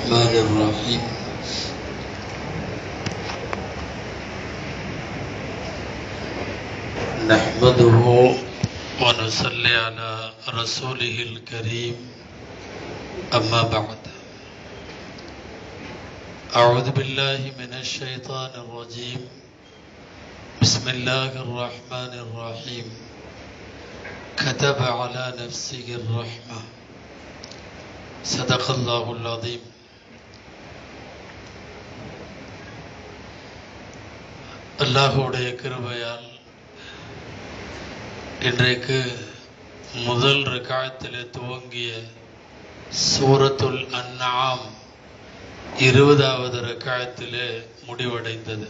الرحمن الرحيم نحمده ونصلي على رسوله الكريم أما بعد أعوذ بالله من الشيطان الرجيم بسم الله الرحمن الرحيم كتب على نفسه الرحمة صدق الله العظيم அல்லாஹுடைய கிருபையால் இன்றைக்கு முதல் ரகாயத்திலே துவங்கிய சூரத்துல் அன்ஆம் இருபதாவது ரகாயத்திலே முடிவடைந்தது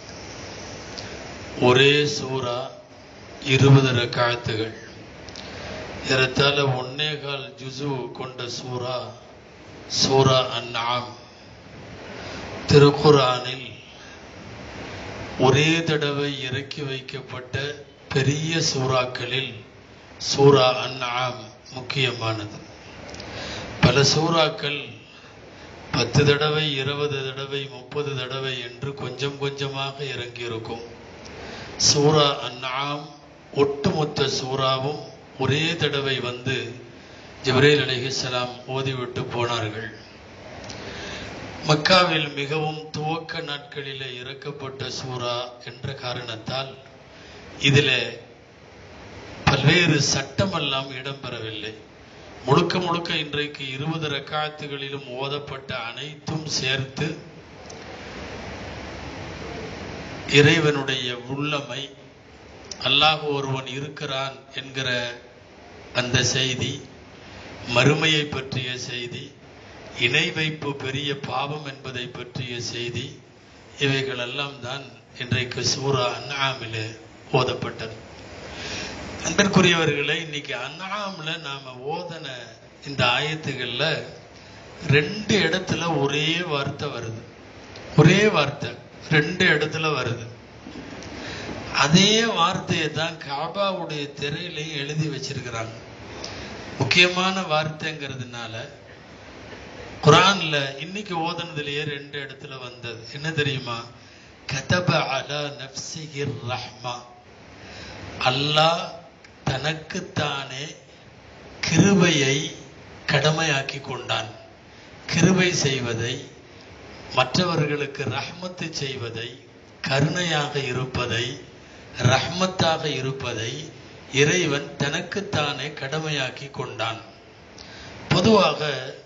ஒரே சூரா இருபது ரகாயத்துகள் ஏறத்தாழ ஒன்னே கால் ஜுசு கொண்ட சூரா சூரா அன்ஆம் திருக்குரானில் ஒரே தடவை இறக்கி வைக்கப்பட்ட பெரிய சூறாக்களில் சூரா அன்ஆம் முக்கியமானது பல சூறாக்கள் பத்து தடவை இருபது தடவை முப்பது தடவை என்று கொஞ்சம் கொஞ்சமாக இறங்கியிருக்கும் சூரா அன்ஆம் ஒட்டுமொத்த சூறாவும் ஒரே தடவை வந்து ஜிப்ரேல் அலிஹிஸ்லாம் ஓதிவிட்டு போனார்கள் மக்காவில் மிகவும் துவக்க நாட்களிலே இறக்கப்பட்ட சூரா என்ற காரணத்தால் இதில் பல்வேறு சட்டமெல்லாம் இடம்பெறவில்லை முழுக்க முழுக்க இன்றைக்கு இருபது ரக்காத்துகளிலும் ஓதப்பட்ட அனைத்தும் சேர்த்து இறைவனுடைய உள்ளமை அல்லாஹ் ஒருவன் இருக்கிறான் என்கிற அந்த செய்தி மறுமையை பற்றிய செய்தி இணை வைப்பு பெரிய பாவம் என்பதை பற்றிய செய்தி இவைகள் எல்லாம் தான் இன்றைக்கு சூரா அன்ஆமிலே ஓதப்பட்டது அன்பிற்குரியவர்களை இன்னைக்கு அன்ஆம்ல நாம ஓதன இந்த ஆயத்துகள்ல ரெண்டு இடத்துல ஒரே வார்த்தை வருது ஒரே வார்த்தை ரெண்டு இடத்துல வருது அதே வார்த்தையை தான் காபாவுடைய திரையிலையும் எழுதி வச்சிருக்கிறாங்க முக்கியமான வார்த்தைங்கிறதுனால குரான்ல இன்னைக்கு ஓதனதுலயே ரெண்டு இடத்துல வந்தது என்ன தெரியுமா கதப அலா நப்சிகிர் ரஹ்மா அல்லாஹ் தனக்குத்தானே கிருபையை கடமையாக்கி கொண்டான் கிருபை செய்வதை மற்றவர்களுக்கு ரஹ்மத்து செய்வதை கருணையாக இருப்பதை ரஹ்மத்தாக இருப்பதை இறைவன் தனக்குத்தானே கடமையாக்கி கொண்டான் பொதுவாக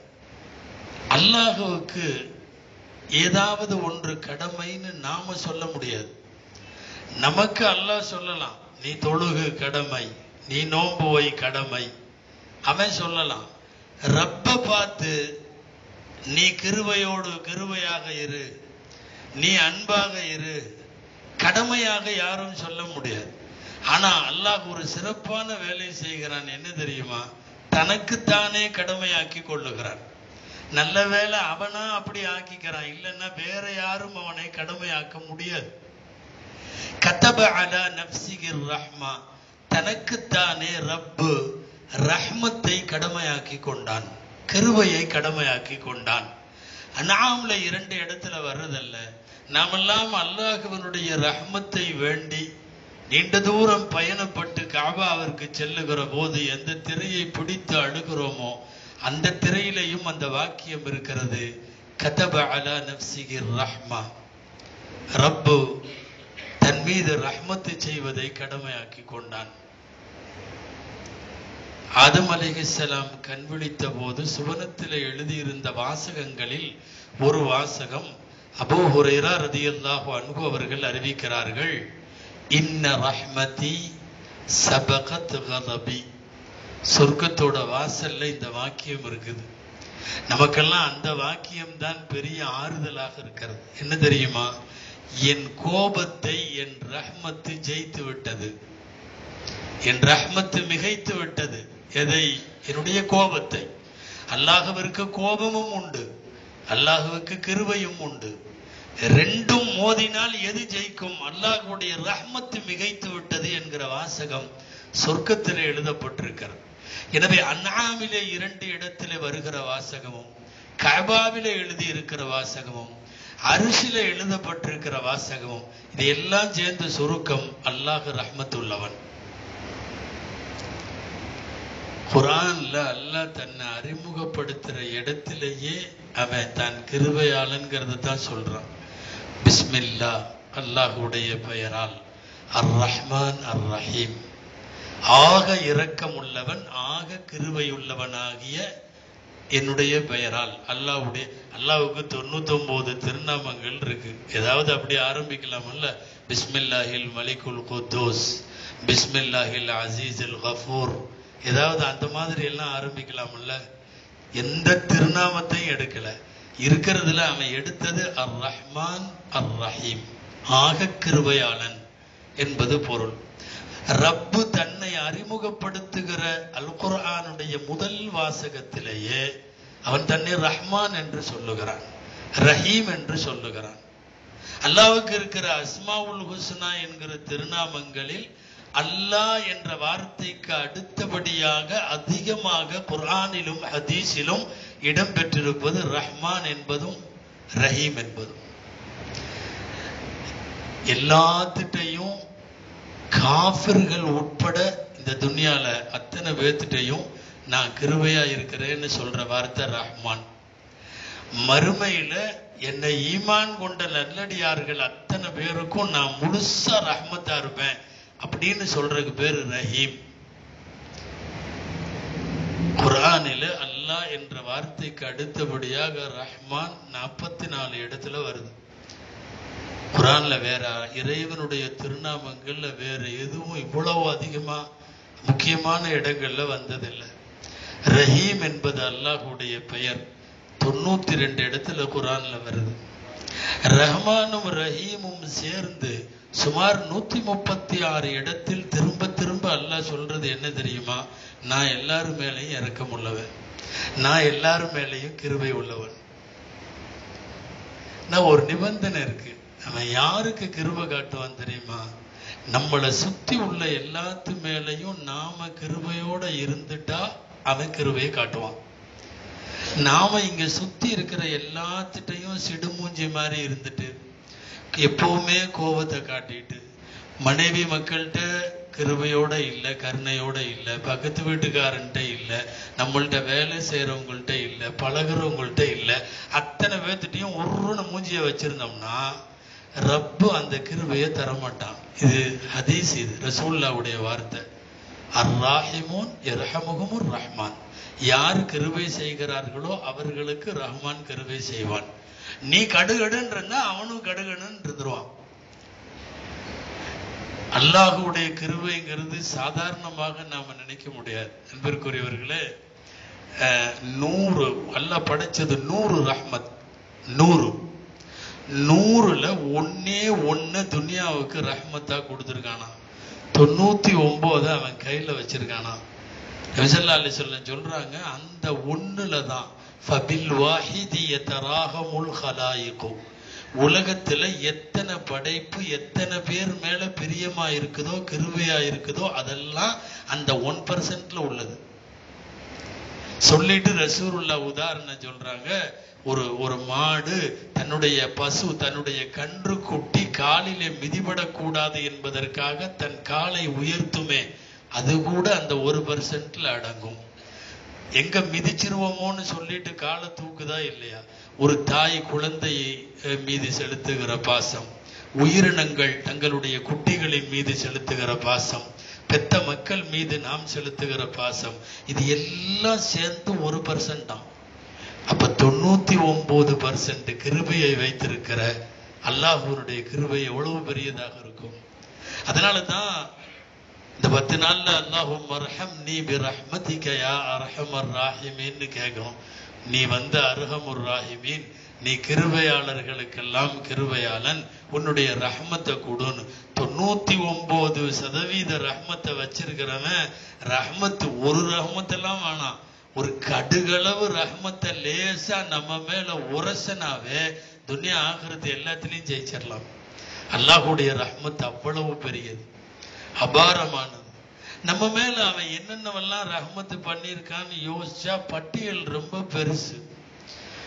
அல்லாஹுவுக்கு ஏதாவது ஒன்று கடமைன்னு நாம சொல்ல முடியாது நமக்கு அல்லாஹ் சொல்லலாம் நீ தொழுகு கடமை நீ நோன்பு வை கடமை அவன் சொல்லலாம் ரப்ப பார்த்து நீ கிருவையோடு கிருவையாக இரு நீ அன்பாக இரு கடமையாக யாரும் சொல்ல முடியாது ஆனா அல்லாஹ் ஒரு சிறப்பான வேலை செய்கிறான் என்ன தெரியுமா தனக்குத்தானே கடமையாக்கி கொள்ளுகிறான் நல்ல வேலை அவனா அப்படி ஆக்கிக்கிறான் இல்லைன்னா வேற யாரும் அவனை கடமையாக்க முடியாது கத்தப அலா நப்சிகிர் ரஹ்மா தனக்குத்தானே ரப்பு ரஹ்மத்தை கடமையாக்கி கொண்டான் கிருபையை கடமையாக்கி கொண்டான் அனாம்ல இரண்டு இடத்துல வர்றதல்ல நாமெல்லாம் அல்லாஹுவனுடைய ரஹ்மத்தை வேண்டி நீண்ட தூரம் பயணப்பட்டு காபாவிற்கு செல்லுகிற போது எந்த திரையை பிடித்து அழுகிறோமோ அந்த திரையிலையும் அந்த வாக்கியம் இருக்கிறது கதப அலா நப்சிகிர் ரஹ்மா ரப்பு தன் மீது ரஹ்மத்து செய்வதை கடமையாக்கி கொண்டான் ஆதம் அலிஹிசலாம் கண் விழித்த போது சுவனத்தில் எழுதியிருந்த வாசகங்களில் ஒரு வாசகம் அபூ ஹுரைரா ரதியல்லாஹு அன்பு அவர்கள் அறிவிக்கிறார்கள் இன்ன ரஹ்மதி சபகத் கதபி சொர்க்கத்தோட வாசல்ல இந்த வாக்கியம் இருக்குது நமக்கெல்லாம் அந்த வாக்கியம் தான் பெரிய ஆறுதலாக இருக்கிறது என்ன தெரியுமா என் கோபத்தை என் ரஹ்மத்து ஜெயித்து விட்டது என் ரஹ்மத்து மிகைத்து விட்டது எதை என்னுடைய கோபத்தை அல்லாஹுவிற்கு கோபமும் உண்டு அல்லாஹுவுக்கு கிருபையும் உண்டு ரெண்டும் மோதினால் எது ஜெயிக்கும் அல்லாஹுடைய ரஹ்மத்து மிகைத்து விட்டது என்கிற வாசகம் சொர்க்கத்தில் எழுதப்பட்டிருக்கிறது எனவே அண்ணாமிலே இரண்டு இடத்திலே வருகிற வாசகமும் கபாவில எழுதி இருக்கிற வாசகமும் அரிசில எழுதப்பட்டிருக்கிற வாசகமும் இது எல்லாம் சேர்ந்த சுருக்கம் அல்லாஹ் ரஹ்மத்துள்ளவன் குரான்ல அல்லாஹ் தன்னை அறிமுகப்படுத்துற இடத்திலேயே அவன் தான் கிருபையாளன்கிறத தான் சொல்றான் பிஸ்மில்லா அல்லாஹுடைய பெயரால் அர் ரஹ்மான் அர் ரஹீம் ஆக இரக்கம் உள்ளவன் ஆக கிருபையுள்ளவனாகிய என்னுடைய பெயரால் அல்லாஹ்வுடைய அல்லாஹ்வுக்கு தொண்ணூத்தொன்பது திருநாமங்கள் இருக்கு ஏதாவது அப்படி ஆரம்பிக்கலாமல்ல பிஸ்மில்லாஹில் மலிகுல் குத்தூஸ் பிஸ்மில்லாஹில் அசீஸில் கஃபூர் ஏதாவது அந்த மாதிரி எல்லாம் ஆரம்பிக்கலாமல்ல எந்த திருநாமத்தையும் எடுக்கல இருக்கிறதுல அவன் எடுத்தது அர் ரஹ்மான் அர் ரஹீம் ஆக கிருபையாளன் என்பது பொருள் ரப்பு தன்னை அறிமுகப்படுத்துகிற அல் குர்ஆனுடைய முதல் வாசகத்திலேயே அவன் தன்னை ரஹ்மான் என்று சொல்லுகிறான் ரஹீம் என்று சொல்லுகிறான் அல்லாவுக்கு இருக்கிற அஸ்மாவுல் ஹுஸ்னா என்கிற திருநாமங்களில் அல்லாஹ் என்ற வார்த்தைக்கு அடுத்தபடியாக அதிகமாக குர்ஆனிலும் ஹதீஸிலும் இடம்பெற்றிருப்பது ரஹ்மான் என்பதும் ரஹீம் என்பதும் எல்லாத்திட்டையும் காஃபிர்கள் உட்பட இந்த துனியால அத்தனை பேர்த்திட்டையும் நான் கிருபையா இருக்கிறேன்னு சொல்ற வார்த்தை ரஹ்மான் மறுமையில என்னை ஈமான் கொண்ட நல்லடியார்கள் அத்தனை பேருக்கும் நான் முழுசா ரஹ்மத்தா இருப்பேன் அப்படின்னு சொல்றதுக்கு பேரு ரஹீம் குரானில அல்லாஹ் என்ற வார்த்தைக்கு அடுத்தபடியாக ரஹ்மான் நாற்பத்தி நாலு இடத்துல வருது குரான்ல வேற இறைவனுடைய திருநாமங்கள்ல வேற எதுவும் இவ்வளவு அதிகமா முக்கியமான இடங்கள்ல வந்ததில்லை ரஹீம் என்பது அல்லாஹுடைய பெயர் தொண்ணூத்தி ரெண்டு இடத்துல குரான்ல வருது ரஹ்மானும் ரஹீமும் சேர்ந்து சுமார் நூத்தி முப்பத்தி ஆறு இடத்தில் திரும்ப திரும்ப அல்லாஹ் சொல்றது என்ன தெரியுமா நான் எல்லாரும் மேலையும் இறக்கம் உள்ளவன் நான் எல்லாரும் மேலையும் கிருபை உள்ளவன் நான் ஒரு நிபந்தனை இருக்கு அவன் யாருக்கு கிருபை காட்டுவான் தெரியுமா நம்மளை சுத்தி உள்ள எல்லாத்து மேலையும் நாம கிருபையோட இருந்துட்டா அவன் கிருபையை காட்டுவான் நாம இங்க சுத்தி இருக்கிற எல்லாத்திட்டையும் சிடுமூஞ்சி மாதிரி இருந்துட்டு எப்பவுமே கோபத்தை காட்டிட்டு மனைவி மக்கள்கிட்ட கிருபையோட இல்ல கருணையோட இல்ல பக்கத்து வீட்டுக்காரன்ட்ட இல்ல நம்மள்ட்ட வேலை செய்யறவங்கள்ட்ட இல்ல பழகுறவங்கள்ட்ட இல்ல அத்தனை பேர்த்திட்டையும் ஒரு மூஞ்சிய வச்சிருந்தோம்னா ரப்பு அந்த கிருபையை தரமாட்டான் இது ஹதீஸ் இது ரசூல்லாவுடைய வார்த்தை அர் ராஹிமூன் இரஹமுகமுர் ரஹ்மான் யார் கிருபை செய்கிறார்களோ அவர்களுக்கு ரஹ்மான் கிருபை செய்வான் நீ கடுகடுன்னு இருந்தா அவனும் கடுகடுன்னு இருந்துருவான் அல்லாஹுடைய கிருபைங்கிறது சாதாரணமாக நாம நினைக்க முடியாது அன்பிற்குரியவர்களே அஹ், நூறு அல்லாஹ் படைச்சது நூறு ரஹ்மத் நூறு நூறுல ஒன்னே ஒண்ணு துனியாவுக்கு ரஹ்மத்தா கொடுத்துருக்கானா தொண்ணூத்தி ஒன்பது அவன் கையில வச்சிருக்கானா நபிசல்லா அலிசல்லம் சொல்றாங்க அந்த ஒண்ணுல தான் ஃபபில் வாஹிதி யதராஹமுல் ஹலாயிகு உலகத்துல எத்தனை படைப்பு எத்தனை பேர் மேல பிரியமா இருக்குதோ கிருபையா இருக்குதோ அதெல்லாம் அந்த ஒன் பர்சன்ட்ல உள்ளது சொல்லிட்டு ரசூருல்லா உதாரணம் சொல்றாங்க ஒரு ஒரு மாடு தன்னுடைய பசு தன்னுடைய கன்று குட்டி காலிலே மிதிபடக்கூடாது என்பதற்காக தன் காலை உயர்த்துமே அது கூட அந்த ஒரு பர்சன்ட்ல அடங்கும் எங்க மிதிச்சிருவோமோன்னு சொல்லிட்டு காலை தூக்குதா இல்லையா ஒரு தாய் குழந்தையை அஹ், மீது செலுத்துகிற பாசம் உயிரினங்கள் தங்களுடைய குட்டிகளின் மீது செலுத்துகிற பாசம் பெத்த மக்கள் மீது நாம் செலுத்துகிற பாசம் இது எல்லாம் சேர்ந்து ஒரு பர்சன்ட் தான் அப்ப தொண்ணூத்தி ஒன்பது பர்சன்ட் கிருபையை வைத்திருக்கிற அல்லாஹ்வுடைய கிருபை எவ்வளவு பெரியதாக இருக்கும் அதனால தான் இந்த பத்து நாள்ல அல்லாஹும் மர்ஹம் நீ பி ரஹ்மதிக யா அர்ஹமர் ராஹிமீன்னு கேட்கும் நீ வந்து அர்ஹமுர் ராஹிமீன் நீ கிருபையாளர்களுக்கெல்லாம் கிருபையாளன் உன்னுடைய ரஹ்மத்தை கொடுன்னு தொண்ணூத்தி ஒன்பது சதவீத ரஹ்மத்தை வச்சிருக்கிறவன் ரஹ்மத்து ஒரு ரஹ்மத்தெல்லாம் வேணாம் ஒரு கடுகளவு ரஹ்மத்தை லேசா நம்ம மேல உரசனாவே துனியா ஆகிறது எல்லாத்துலயும் ஜெயிச்சிடலாம் அல்லாஹ்வுடைய ரஹ்மத் அவ்வளவு பெரியது அபாரமானது நம்ம மேல அவன் என்னென்னவெல்லாம் ரஹ்மத்து பண்ணியிருக்கான்னு யோசிச்சா பட்டியல் ரொம்ப பெருசு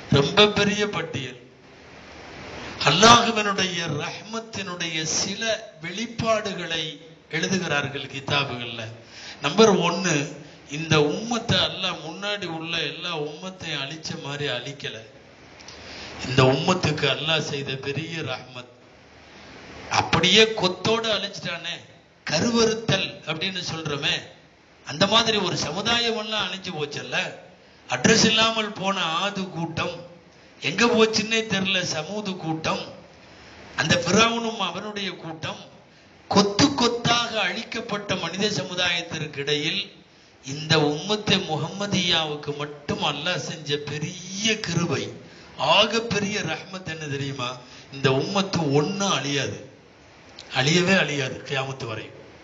ரொம்ப பெரிய பட்டியல் அல்லாஹுவனுடைய ரஹ்மத்தினுடைய சில வெளிப்பாடுகளை எழுதுகிறார்கள் கிதாபுகள்ல நம்பர் ஒன்னு இந்த உம்மத்தை அல்லாஹ் முன்னாடி உள்ள எல்லா உம்மத்தையும் அழிச்ச மாதிரி அழிக்கல இந்த உம்மத்துக்கு அல்லாஹ் செய்த பெரிய ரஹ்மத் அப்படியே கொத்தோட அழிச்சிட்டானே கருவறுத்தல் அப்படின்னு சொல்றோமே அந்த மாதிரி ஒரு சமுதாயம் எல்லாம் அழிஞ்சு போச்சல்ல அட்ரஸ் இல்லாமல் போன ஆது கூட்டம் எங்க போச்சுன்னே தெரியல சமூது கூட்டம் அந்த பிராவுனும் அவனுடைய கூட்டம் கொத்து கொத்தாக அழிக்கப்பட்ட மனித சமுதாயத்திற்கு இடையில் இந்த உம்மத்தை முகம்மதியாவுக்கு மட்டும் அல்லாஹ் செஞ்ச பெரிய கிருபை ஆக பெரிய ரஹ்மத் என்ன தெரியுமா இந்த உம்மத்து ஒண்ணும் அழியாது அழியவே அழியாது கியாமத்து வரை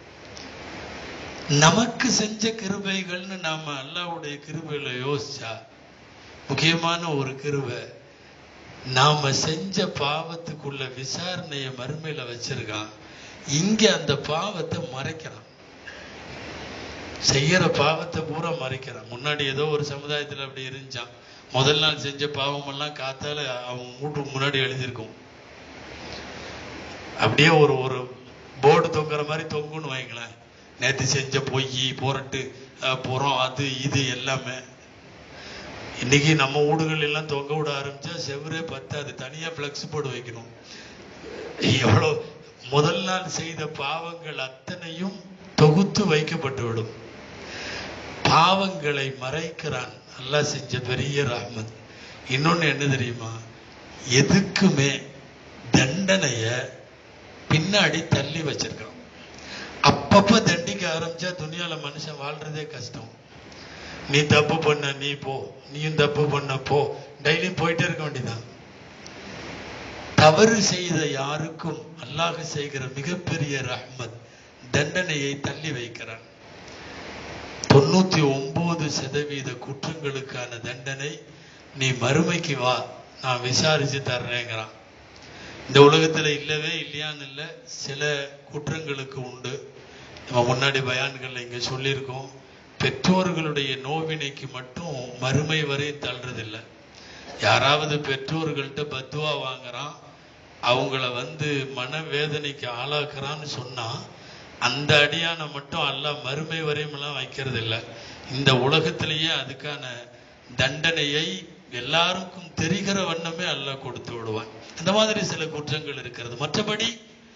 நமக்கு செஞ்ச கிருபைகள்னு நாம அல்லாஹ்வுடைய கிருபையில யோசிச்சா முக்கியமான ஒரு கிருபை நாம செஞ்ச பாவத்துக்குள்ள விசாரணைய மறுமையில வச்சிருக்கான் இங்க அந்த பாவத்தை மறைக்கிறான் செய்யற பாவத்தை பூரா மறைக்கிறான் முன்னாடி ஏதோ ஒரு சமுதாயத்துல அப்படி இருந்துச்சான் முதல் நாள் செஞ்ச பாவம் எல்லாம் காத்தால அவன் மூட்டுக்கு முன்னாடி எழுதியிருக்கும் அப்படியே ஒரு ஒரு போர்டு தொங்குற மாதிரி தொங்குன்னு வைங்களேன் நேத்து செஞ்ச பொய் புரட்டு அஹ், புறம் அது இது எல்லாமே இன்னைக்கு நம்ம வீடுகள் எல்லாம் தொங்க விட ஆரம்பிச்சா செவரே பத்தாது தனியா பிளக்ஸ் போர்டு வைக்கணும் எவ்வளவு முதல் நாள் செய்த பாவங்கள் அத்தனையும் தொகுத்து வைக்கப்பட்டு விடும் பாவங்களை மறைக்கிறான் அல்லாஹ் செஞ்ச பெரிய ரஹ்மத் இன்னொன்னு என்ன தெரியுமா எதுக்குமே தண்டனைய பின்னாடி தள்ளி வச்சிருக்கான் அப்பப்ப தண்டிக்க ஆரம்பிச்சா துணியால மனுஷன் வாழ்றதே கஷ்டம் நீ தப்பு பண்ண நீ போ நீயும் தப்பு பண்ண போ டெய்லி போயிட்டே இருக்க வேண்டியதான் தவறு செய்த யாருக்கும் அல்லாஹ் செய்கிற மிகப்பெரிய ரஹ்மத் தண்டனையை தள்ளி வைக்கிறான் தொண்ணூத்தி ஒன்பது சதவீத குற்றங்களுக்கான தண்டனை நீ மறுமைக்கு வா நான் விசாரிச்சு தர்றேங்கிறான் இந்த உலகத்துல இல்லவே இல்லையான்னு இல்ல சில குற்றங்களுக்கு உண்டு நம்ம முன்னாடி பயான்கள்ல இங்க சொல்லியிருக்கோம் பெற்றோர்களுடைய நோவினைக்கு மட்டும் மறுமை வரை தள்ளுறதில்லை யாராவது பெற்றோர்கள்ட்ட பத்துவா வாங்குறான் அவங்கள வந்து மனவேதனைக்கு ஆளாக்குறான்னு சொன்னா அந்த அடியான மட்டும் அல்லாஹ் மறுமை வரையுமெல்லாம் வைக்கிறது இல்ல இந்த உலகத்திலேயே அதுக்கான தண்டனையை எல்லாருக்கும் தெரிகிற வண்ணமே அல்லாஹ் கொடுத்து விடுவான் அந்த மாதிரி சில குற்றங்கள் இருக்கிறது மற்றபடி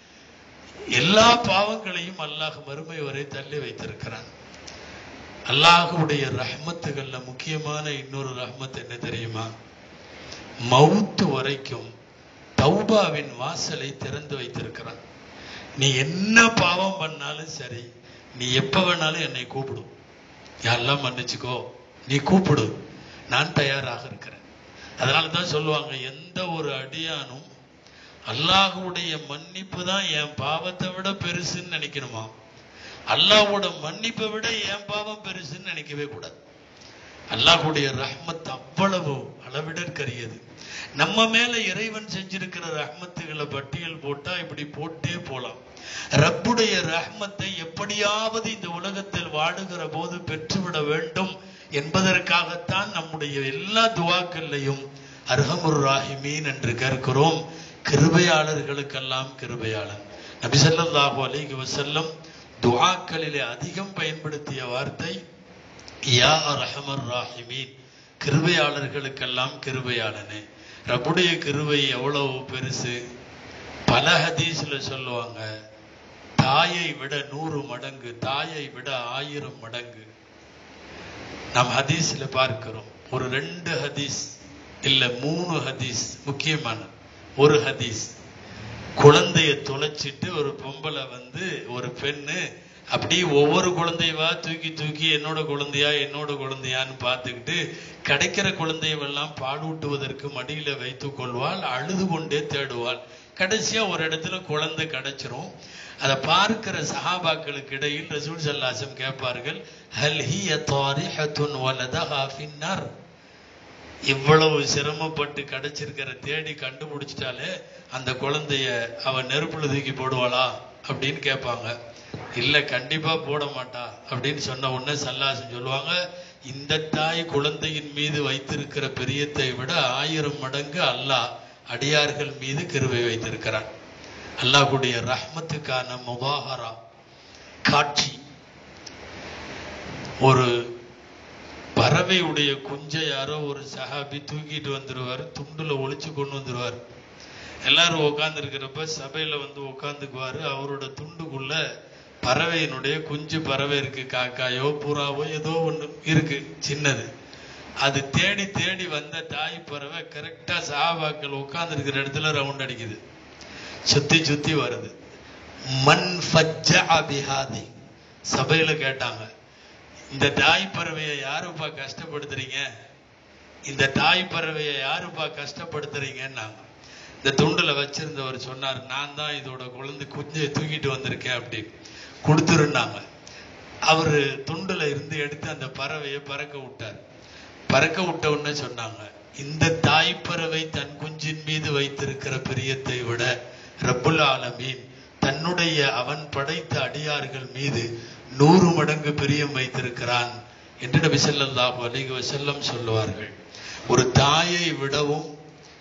எல்லா பாவங்களையும் அல்லாஹ் மறுமை வரை தள்ளி வைத்திருக்கிறான் அல்லாஹுடைய ரஹ்மத்துகள்ல முக்கியமான இன்னொரு ரஹ்மத் என்ன தெரியுமா மவுத்து வரைக்கும் தௌபாவின் வாசலை திறந்து வைத்திருக்கிறான் நீ என்ன பாவம் பண்ணாலும் சரி நீ எப்ப வேணாலும் என்னை கூப்பிடு யாரெல்லாம் மன்னிச்சுக்கோ நீ கூப்பிடு நான் தயாராக இருக்கிறேன் அதனால தான் சொல்லுவாங்க எந்த ஒரு அடியானும் அல்லாஹுடைய மன்னிப்பு தான் என் பாவத்தை விட பெருசுன்னு நினைக்கணுமா அல்லாஹ்வோட மன்னிப்பை விட என் பாவம் பெருசுன்னு நினைக்கவே கூடாது அல்லாஹ்வுடைய ரஹ்மத் அவ்வளவு அளவிடற்கரியது நம்ம மேல இறைவன் செஞ்சிருக்கிற ரஹ்மத்துகளை பட்டியல் போட்டா இப்படி போட்டே போலாம் ரப்புடைய ரஹ்மத்தை எப்படியாவது இந்த உலகத்தில் வாழுகிற போது பெற்றுவிட வேண்டும் என்பதற்காகத்தான் நம்முடைய எல்லா துவாக்கள்லையும் அர்ஹமுர் ராஹிமீன் என்று கற்கிறோம் கிருபையாளர்களுக்கெல்லாம் கிருபையாளன் நபி ஸல்லல்லாஹு அலைஹி வஸல்லம் துஆக்களிலே அதிகம் பயன்படுத்திய வார்த்தை யா ரஹமர் ராஹிமீன் கிருபையாளர்களுக்கெல்லாம் கிருபையாளனே ரப்புடைய கிருபை எவ்வளவு பெருசு பல ஹதீஸ்ல சொல்லுவாங்க தாயை விட நூறு மடங்கு தாயை விட ஆயிரம் மடங்கு நாம் ஹதீஸ்ல பார்க்கிறோம் ஒரு ரெண்டு ஹதீஸ் இல்ல மூணு ஹதீஸ் முக்கியமான ஒரு ஹதீஸ் குழந்தைய தொலைச்சிட்டு ஒரு பொம்பளை வந்து ஒரு பெண்ணு அப்படி ஒவ்வொரு குழந்தையவா தூக்கி தூக்கி என்னோட குழந்தையா என்னோட குழந்தையான்னு பார்த்துக்கிட்டு கிடைக்கிற குழந்தையவெல்லாம் பாலூட்டுவதற்கு மடியில வைத்துக் கொள்வாள் அழுது கொண்டே தேடுவாள் கடைசியா ஒரு இடத்துல குழந்தை கிடைச்சிரும் அதை பார்க்கிற சஹாபாக்களுக்கு இடையில் ரசூல் சல்லாசம் கேட்பார்கள் ஹல் ஹிய தாரிஹத்துன் வலதஹா ஃபின்னார் இவ்வளவு சிரமப்பட்டு கிடைச்சிருக்கிற தேடி கண்டுபிடிச்சிட்டாலே அந்த குழந்தைய அவ நெருப்புல தூக்கி போடுவாளா அப்படின்னு கேட்பாங்க இல்ல கண்டிப்பா போட மாட்டா அப்படின்னு சொன்ன உடனே சல்லாசம் சொல்லுவாங்க இந்த தாய் குழந்தையின் மீது வைத்திருக்கிற பிரியத்தை விட ஆயிரம் மடங்கு அல்லாஹ் அடியார்கள் மீது கிருபை வைத்திருக்கிறான் அல்லாஹ்வுடைய ரஹ்மத்துக்கான முபாஹரா காட்சி ஒரு பறவையுடைய குஞ்சை யாரோ ஒரு சஹாபி தூக்கிட்டு வந்துருவாரு துண்டுல ஒளிச்சு கொண்டு வந்துருவார் எல்லாரும் உட்கார்ந்து இருக்கிறப்ப சபையில வந்து உட்காந்துக்குவாரு அவரோட துண்டுக்குள்ள பறவையினுடைய குஞ்சு பறவை இருக்கு காக்காயோ புறாவோ ஏதோ ஒண்ணு இருக்கு சின்னது அது தேடி தேடி வந்த தாய் பறவை கரெக்டா சஹாபாக்கள் உட்கார்ந்து இருக்கிற இடத்துல ரவுண்ட் அடிக்குது சுத்தி சுத்தி வருது மண் ஃபஜ்ஜா பிஹாதி சபையில கேட்டாங்க இந்த தாய் பறவையை யாருப்பா கஷ்டப்படுத்துறீங்க இந்த தாய் பறவையை யாருப்பா கஷ்டப்படுத்துறீங்கன்னாங்க இந்த துண்டுல வச்சிருந்தவர் சொன்னார் நான் தான் இதோட குழந்தை குஞ்சை தூக்கிட்டு வந்திருக்கேன் அப்படி கொடுத்துருந்தாங்க அவரு துண்டுல இருந்து எடுத்து அந்த பறவையை பறக்க விட்டார் பறக்க விட்ட உடனே சொன்னாங்க இந்த தாய் பறவை தன் குஞ்சின் மீது வைத்திருக்கிற பிரியத்தை விட ரப்புல் ஆலமீன் தன்னுடைய அவன் படைத்த அடியார்கள் மீது நூறு மடங்கு பிரியம் வைத்திருக்கிறான் என்று நபி ஸல்லல்லாஹு அலைஹி வஸல்லம் சொல்லுவார்கள் ஒரு தாயை விடவும்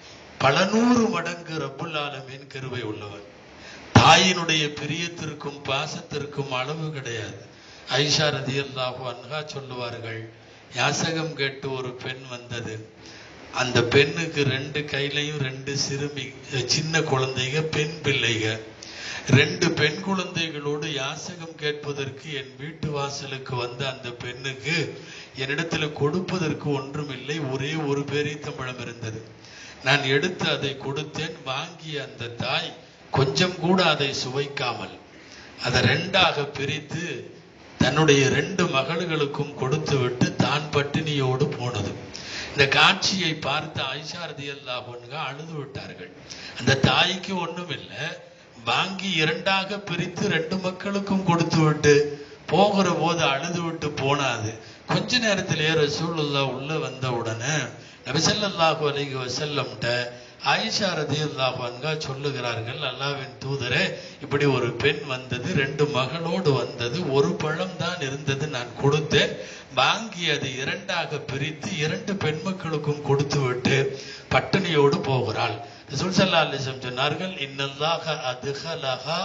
பல நூறு மடங்கு ரப்புல் ஆலமீன் கிருபை உள்ளவன் தாயினுடைய பிரியத்திற்கும் பாசத்திற்கும் அளவு கிடையாது ஐஷா ரதியல்லாஹு அன்ஹா சொல்லுவார்கள் யாசகம் கேட்டு ஒரு பெண் வந்தது அந்த பெண்ணுக்கு ரெண்டு கையிலையும் ரெண்டு சிறுமி சின்ன குழந்தைங்க பெண் பிள்ளைங்க ரெண்டு பெண் குழந்தைகளோடு யாசகம் கேட்பதற்கு என் வீட்டு வாசலுக்கு வந்த அந்த பெண்ணுக்கு என்னிடத்துல கொடுப்பதற்கு ஒன்றுமில்லை ஒரே ஒரு பேரீத்தம்பழம் இருந்தது நான் எடுத்து அதை கொடுத்தேன் வாங்கிய அந்த தாய் கொஞ்சம் கூட அதை சுவைக்காமல் அதை ரெண்டாக பிரித்து தன்னுடைய ரெண்டு மகள்களுக்கும் கொடுத்து விட்டு தான் பட்டினியோடு போனது இந்த காட்சியை பார்த்த ஆயிஷா ரதியல்லாஹு அன்ஹா அழுது விட்டார்கள் அந்த தாய்க்கு ஒண்ணும் இல்லை வாங்கி இரண்டாக பிரித்து ரெண்டு மக்களுக்கும் கொடுத்து விட்டு போகிற போது அழுது விட்டு போனாது கொஞ்ச நேரத்திலேயே ரசூலுல்லா உள்ள வந்த உடனே நபிசல்லாஹு அலைஹி வஸல்லம்ட்ட ஆயிஷா ரதியல்லாஹு அன்ஹா சொல்லுகிறார்கள் அல்லாஹ்வின் தூதரே இப்படி ஒரு பெண் வந்தது ரெண்டு மகளோடு வந்தது ஒரு பழம் தான் இருந்தது நான் கொடுத்தேன் வாங்கி அதை இரண்டாக பிரித்து இரண்டு பெண் மக்களுக்கும் கொடுத்து விட்டு பட்டினியோடு போகிறாள் ரசூல் ஸல்லல்லாஹு அலைஹி வஸல்லம் சொன்னார்கள் இன்னல்லாஹ அதுஹலஹா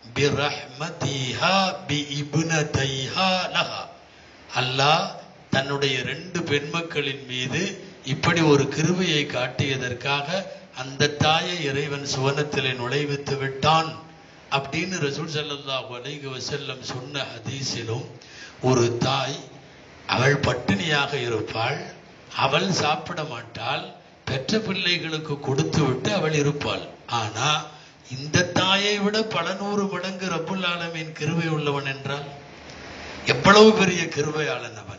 பிரஹ்மதிஹா பி இப்னதைஹா லஹா அல்லாஹ் தன்னுடைய ரெண்டு பெண்மக்களின் மீது இப்படி ஒரு கிருபையை காட்டியதற்காக அந்த தாயை இறைவன் சுவனத்திலே நுழைவித்து விட்டான் அப்படின்னு ரசூல் ஸல்லல்லாஹு அலைஹி வஸல்லம் சொன்ன ஹதீஸிலும் ஒரு தாய் அவள் பட்டினியாக இருப்பாள் அவள் சாப்பிட மாட்டாள் பெற்ற பிள்ளைகளுக்கு கொடுத்து விட்டு அவள் இருப்பாள் ஆனா இந்த தாயை விட பல நூறு மடங்கு ரப்புல் ஆலமீன் கிருபை உள்ளவன் என்றால் எவ்வளவு பெரிய கிருபையாளன் அவன்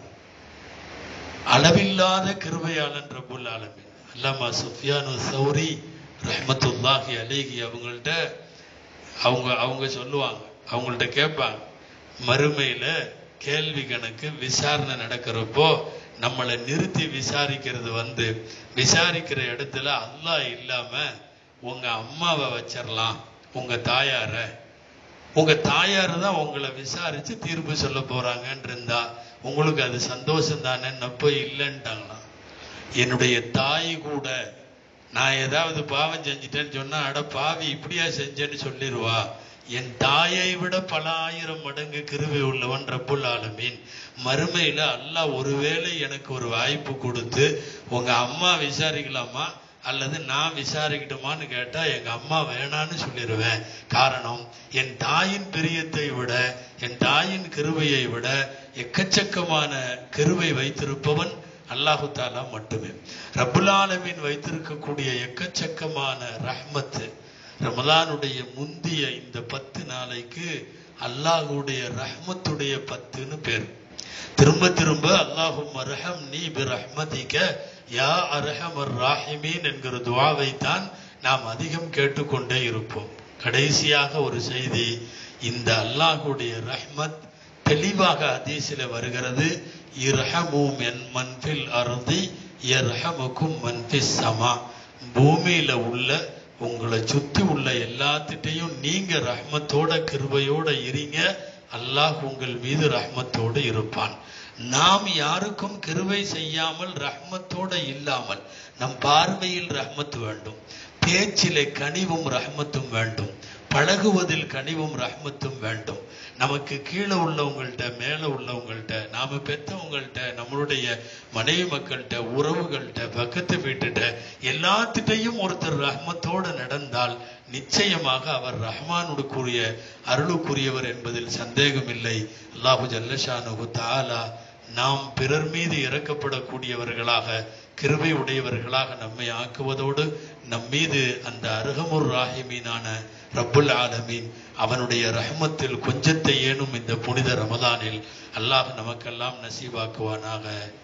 அளவில்லாத கிருபையாளன் ரப்புல் ஆலமீன் அல்லாமா சுஃபியானு சௌரி ரஹ்மத்துல்லாஹி அலைஹி அவங்கள்ட்ட அவங்க அவங்க சொல்லுவாங்க அவங்கள்ட்ட கேட்பாங்க மறுமையில கேள்வி கணக்கு விசாரணை நடக்கிறப்போ நம்மளை நிறுத்தி விசாரிக்கிறது வந்து விசாரிக்கிற இடத்துல அல்லாஹ் இல்லாம உங்க அம்மாவை வச்சிடலாம் உங்க தாயார உங்க தாயார் தான் உங்களை விசாரிச்சு தீர்ப்பு சொல்ல போறாங்கன்னு இருந்தா உங்களுக்கு அது சந்தோஷம் தானே போய் இல்லைன்ட்டாங்களாம் என்னுடைய தாய் கூட நான் ஏதாவது பாவம் செஞ்சிட்டேன்னு சொன்னா அட பாவி இப்படியா செஞ்சேன்னு சொல்லிடுவா என் தாயை விட பல ஆயிரம் மடங்கு கிருபை உள்ளவன் ரப்புல் ஆலமீன் மறுமையில அல்லாஹ் ஒருவேளை எனக்கு ஒரு வாய்ப்பு கொடுத்து உங்க அம்மா விசாரிக்கலாமா அல்லது நான் விசாரிக்கட்டுமான்னு கேட்டா எங்க அம்மா வேணான்னு சொல்லிடுவேன் காரணம் என் தாயின் பிரியத்தை விட என் தாயின் கிருபையை விட எக்கச்சக்கமான கிருபை வைத்திருப்பவன் அல்லாஹு தாலா மட்டுமே ரப்புல் ஆலமீன் வைத்திருக்கக்கூடிய எக்கச்சக்கமான ரஹ்மத்து ரமலானுடைய முந்திய இந்த பத்து நாளைக்கு அல்லாஹுடைய ரஹ்மத்துடைய பத்துன்னு பேர் திரும்ப திரும்ப அல்லாஹும் அரஹம் நீ பி ரஹ்மதிக்க யா அரஹமர் ராஹிமீன் என்கிற துவாவை தான் நாம் அதிகம் கேட்டுக்கொண்டே இருப்போம் கடைசியாக ஒரு செய்தி இந்த அல்லாஹுடைய ரஹ்மத் தெளிவாக ஹதீஸில் வருகிறது இர்ஹமூம் என் மன்பில் அருதி யர்ஹமுக்கும் மன்பிஸ் சமா பூமியில உள்ள உங்களை சுத்தி உள்ள எல்லாத்திட்டையும் நீங்க ரஹ்மத்தோட கிருபையோட இருங்க அல்லாஹ் உங்கள் மீது ரஹ்மத்தோடு இருப்பான் நாம் யாருக்கும் கிருபை செய்யாமல் ரஹ்மத்தோட இல்லாமல் நம் பார்வையில் ரஹ்மத் வேண்டும் பேச்சிலே கனிவும் ரஹ்மத்தும் வேண்டும் பழகுவதில் கனிவும் ரஹ்மத்தும் வேண்டும் நமக்கு கீழே உள்ளவங்கள்ட்ட மேலே உள்ளவங்கள்ட்ட நாம பெத்தவங்கள்ட்ட நம்மளுடைய மனைவி மக்கள்கிட்ட உறவுகள்கிட்ட பக்கத்து வீட்டுட்ட எல்லாத்திட்டையும் ஒருத்தர் ரஹ்மத்தோடு நடந்தால் நிச்சயமாக அவர் ரஹ்மானுக்குரிய அருளுக்குரியவர் என்பதில் சந்தேகமில்லை அல்லாஹு ஜல்லஷானு தாலா நாம் பிறர் மீது இறக்கப்படக்கூடியவர்களாக கிருபை உடையவர்களாக நம்மை ஆக்குவதோடு நம் மீது அந்த அருகமுர் ராஹிமீனான ரப்புல் ஆலமீன் அவனுடைய ரஹ்மத்தில் கொஞ்சத்தை ஏனும் இந்த புனித ரமதானில் அல்லாஹ் நமக்கெல்லாம் நசீவாக்குவானாக